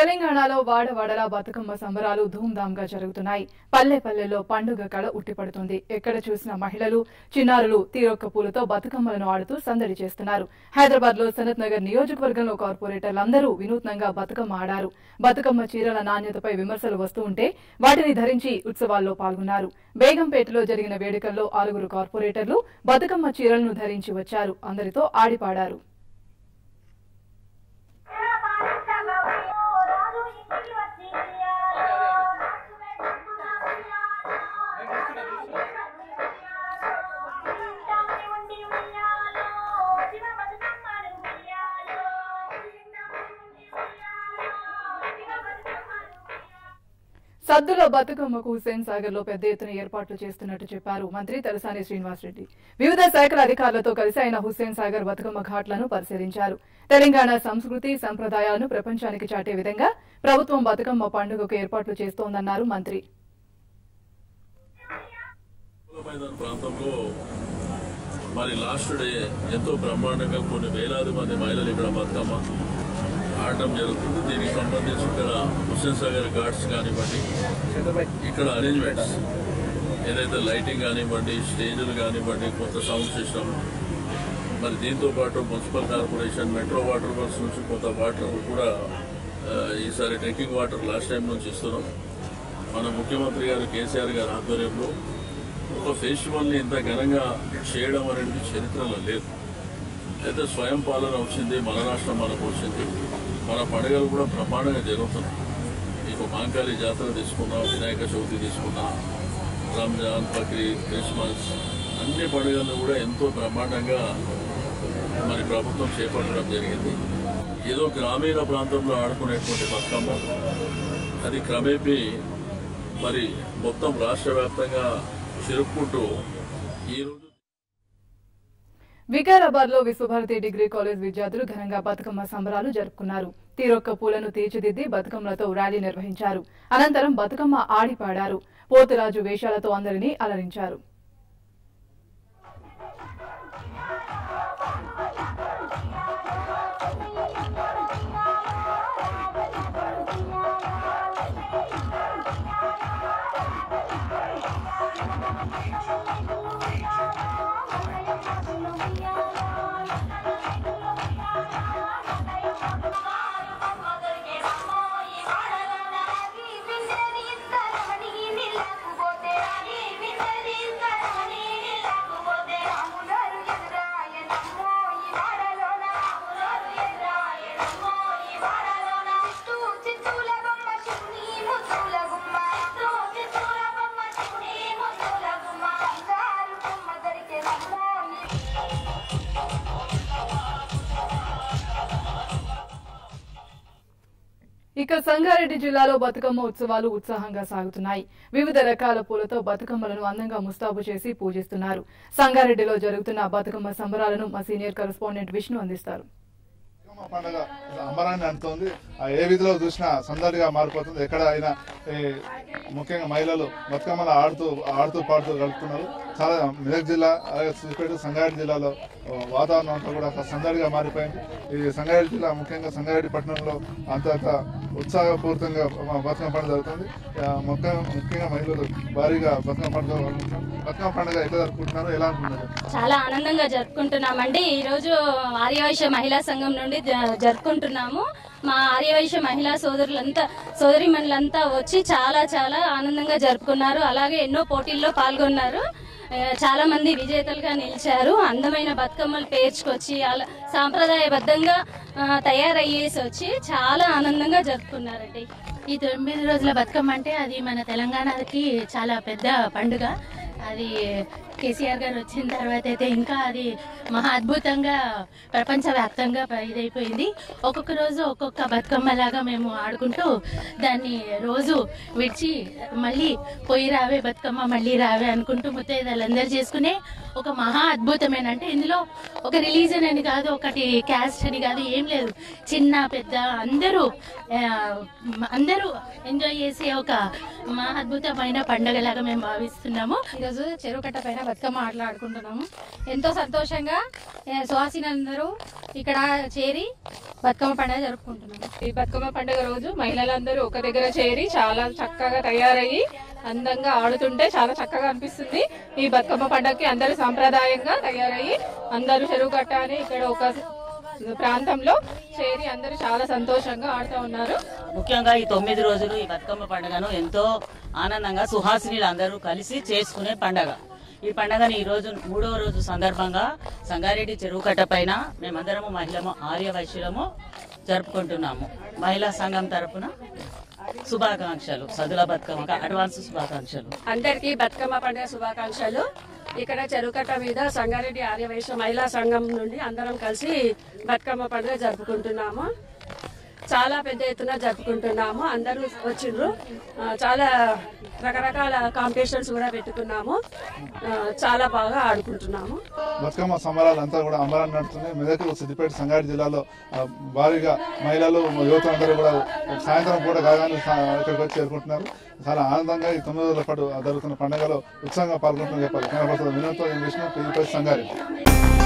తెలంగాణలో వాడవాడలా బతుకమ్మ సంబరాలు ధూమ్ధామ్గా జరుగుతున్నాయి పల్లె పల్లెల్లో పండుగ కళ ఉట్టిపడుతుంది ఎక్కడ చూసిన మహిళలు చిన్నారులు తీరొక్క పూలతో బతుకమ్మలను ఆడుతూ సందడి చేస్తున్నారు హైదరాబాద్ లో సనత్ నగర్ నియోజకవర్గంలో కార్పొరేటర్లందరూ వినూత్నంగా బతుకమ్మ ఆడారు బతుకమ్మ చీరల నాణ్యతపై విమర్శలు వస్తూ ఉంటే వాటిని ధరించి ఉత్సవాల్లో పాల్గొన్నారు బేగంపేటలో జరిగిన వేడుకల్లో ఆరుగురు కార్పొరేటర్లు బతుకమ్మ చీరలను ధరించి వచ్చారు అందరితో ఆడిపాడారు సద్దుల బతుకమ్మకు హుస్సేన్ సాగర్ లో పెద్ద ఎత్తున ఏర్పాట్లు చేస్తున్నట్టు చెప్పారు మంత్రి తలసాని శ్రీనివాసరెడ్డి వివిధ శాఖల అధికారులతో కలిసి ఆయన హుస్సేన్ సాగర్ బతుకమ్మ ఘాట్లను పరిశీలించారు తెలంగాణ సంస్కృతి సంప్రదాయాలను ప్రపంచానికి చాటే విధంగా ప్రభుత్వం బతుకమ్మ పండుగకు ఏర్పాట్లు చేస్తోందన్నారు మంత్రి మైదాన ప్రాంతంలో మరి లాస్ట్ డే ఎంతో బ్రహ్మాండంగా కొన్ని వేలాది మంది మహిళలు ఇక్కడ బతుకమ్మ ఆడటం జరుగుతుంది దీనికి సంబంధించి ఇక్కడ హుస్సేన్ సాగర్ ఘాట్స్ కానివ్వండి ఇక్కడ అరేంజ్మెంట్స్ ఏదైతే లైటింగ్ కానివ్వండి స్టేజ్లు కానివ్వండి కొత్త సౌండ్ సిస్టమ్ మరి దీంతో పాటు municipal corporation metro water works నుంచి కొంత వాటర్ కూడా ఆ, ఈసారి డ్రింకింగ్ వాటర్ లాస్ట్ టైం నుంచి ఇస్తున్నాం మన ముఖ్యమంత్రి గారు కేసీఆర్ గారి ఆధ్వర్యంలో ఒక ఫెస్టివల్ని ఇంత ఘనంగా చేయడం అనేది చరిత్రలో లేదు అయితే స్వయం పాలన వచ్చింది మన రాష్ట్రం మనకు వచ్చింది మన పండుగలు కూడా బ్రహ్మాండంగా జరుగుతున్నాయి మీకు మాంకాళి జాతర తీసుకున్నా వినాయక చవితి తీసుకున్నా రంజాన్ బక్రీద్ క్రిస్మస్ అన్ని పండుగలను కూడా ఎంతో బ్రహ్మాండంగా మరి ప్రభుత్వం చేపట్టడం జరిగింది ఏదో గ్రామీణ ప్రాంతంలో ఆడుకునేటువంటి బతుకమ్మ అది క్రమేపీ మరి మొత్తం రాష్ట్ర వ్యాప్తంగా చెరుపుకుంటూ ఈరోజు వికారాబాద్ లో విశ్వభారతి డిగ్రీ కాలేజ్ విద్యార్థులు ఘనంగా బతుకమ్మ సంబరాలు జరుపుకున్నారు తీరొక్క పూలను తీర్చిదిద్ది బతుకమ్మలతో ర్యాలీ నిర్వహించారు అనంతరం బతుకమ్మ ఆడి పాడారు పోతురాజు వేషాలతో అందరినీ అలరించారు ఇక సంగారెడ్డి జిల్లాలో బతుకమ్మ ఉత్సవాలు ఉత్సాహంగా సాగుతున్నాయి వివిధ రకాల పూలతో బతుకమ్మలను అందంగా ముస్తాబు చేసి పూజిస్తున్నారు సంగారెడ్డిలో జరుగుతున్న బతుకమ్మ సంబరాలను మా సీనియర్ కరెస్పాండెంట్ విష్ణు అందిస్తారు బతుకమ్మ పండుగ అంబరాన్ని అంటుంది ఆ ఏ విధిలో చూసినా సందడిగా మారిపోతుంది ఎక్కడ అయినా ఈ ముఖ్యంగా మహిళలు బతుకమ్మలు ఆడుతూ ఆడుతూ పాడుతూ గడుపుతున్నారు చాలా మెదక్ జిల్లా అలాగే సిద్దిపేట సంగారెడ్డి జిల్లాలో ఆ, వాతావరణం అంతా కూడా ఒక సందడిగా మారిపోయింది ఈ సంగారెడ్డి జిల్లా ముఖ్యంగా సంగారెడ్డి పట్టణంలో అంతంత ఉత్సాహపూరితంగా మా బతుకమ్మ పండుగ జరుగుతుంది ఆ, ముఖ్య- ముఖ్యంగా మహిళలు భారీగా బతుకమ్మ పండుగ జరుపుకుంటున్నారు. బతుకమ్మ పండుగ ఎట్లా జరుపుకుంటున్నారు ఎలా అనుకుంటున్నారు చాలా ఆనందంగా జరుపుకుంటున్నామండి ఈ రోజు ఆర్యవైశ్య మహిళా సంఘం నుండి జ- జరుపుకుంటున్నాము మా ఆర్యవైశ్య మహిళా సోదరులంతా సోదరిమణులంతా వచ్చి చాలా చాలా ఆనందంగా జరుపుకున్నారు అలాగే ఎన్నో పోటీల్లో పాల్గొన్నారు ఆ, చాలా మంది విజేతలుగా నిలిచారు అందమైన బతుకమ్మలు పేర్చుకొచ్చి అలా సాంప్రదాయబద్ధంగా ఆ, తయారయ్యేసి వచ్చి చాలా ఆనందంగా జరుపుకున్నారండి ఈ తొమ్మిది రోజుల బతుకమ్మ అంటే అది మన తెలంగాణకి చాలా పెద్ద పండుగ అది కేసీఆర్ గారు వచ్చిన తర్వాత అయితే ఇంకా అది మహా అద్భుతంగా ప్రపంచవ్యాప్తంగా ప- ఇదైపోయింది ఒక్కొక్క రోజు ఒక్కొక్క బతుకమ్మ లాగా మేము ఆడుకుంటూ దాన్ని రోజు విడిచి మళ్ళీ పోయి రావే బతుకమ్మ మళ్ళీ రావే అనుకుంటూ ముత్తైదాలందరూ చేసుకునే ఒక మహా అద్భుతమైన అంటే ఇందులో ఒక రిలీజన్ అని కాదు ఒకటి క్యాస్ట్ అని కాదు ఏం లేదు చిన్న పెద్ద అందరూ ఆ, అందరూ ఎంజాయ్ చేసే ఒక మహా అద్భుతమైన పండగలాగా మేము భావిస్తున్నాము ఈరోజు చెరువు కట్ట పైన బతుకమ్మ ఆటలు ఆడుకుంటున్నాము ఎంతో సంతోషంగా ఏ, సుహాసినులందరూ ఇక్కడ చేరి బతుకమ్మ పండుగ జరుపుకుంటున్నాము ఈ బతుకమ్మ పండుగ రోజు మహిళలందరూ ఒక దగ్గర చేరి చాలా చక్కగా తయారయ్యి అందంగా ఆడుతుంటే చాలా చక్కగా అనిపిస్తుంది ఈ బతుకమ్మ పండుగకి అందరూ సాంప్రదాయంగా తయారయ్యి అందరూ చెరువు కట్ట అని ఇక్కడ ఒక ప్రాంతంలో చేరి అందరూ చాలా సంతోషంగా ఆడుతూ ఉన్నారు ముఖ్యంగా ఈ తొమ్మిది రోజులు ఈ బతుకమ్మ పండుగను ఎంతో ఆనందంగా సుహాసినీలు అందరూ కలిసి చేసుకునే పండగ ఈ పండుగని ఈ రోజు మూడవ రోజు సందర్భంగా సంగారెడ్డి చెరువు కట్ట పైన మేమందరము మహిళము ఆర్య వైశ్యులము జరుపుకుంటున్నాము మహిళా సంఘం తరపున శుభాకాంక్షలు సదుల బతుకమ్మ అడ్వాన్స్ శుభాకాంక్షలు అందరికీ బతుకమ్మ పండుగ శుభాకాంక్షలు ఇక్కడ చెరుకట్ట మీద సంగారెడ్డి ఆర్యవైశ్య మహిళా సంఘం నుండి అందరం కలిసి బతుకమ్మ పండుగ జరుపుకుంటున్నాము చాలా పెద్ద ఎత్తున జరుపుకుంటున్నాము అందరూ వచ్చిండ్రు ఆ, చాలా రకరకాల కాంపిటీషన్స్ కూడా పెట్టుకున్నాము ఆ, చాలా బాగా ఆడుకుంటున్నాము బతుకమ్మ సంబరాలు అంతా కూడా అంబరాన్ని నడుస్తున్నాయి మెదక్ సిద్దిపేట సంగారెడ్డి జిల్లాలో ఆ, భారీగా మహిళలు యువత అందరూ కూడా సాయంత్రం పూట కాగానే సా- ఇక్కడికి వచ్చి చేరుకుంటున్నారు చాలా ఆనందంగా ఈ తొమ్మిది రోజుల పాటు జరుగుతున్న పండుగలో ఉత్సాహంగా పాల్గొంటున్న చెప్పాలి కనపడుతుంది వినోద్ విష్ణు టీవీ సంగారెడ్డి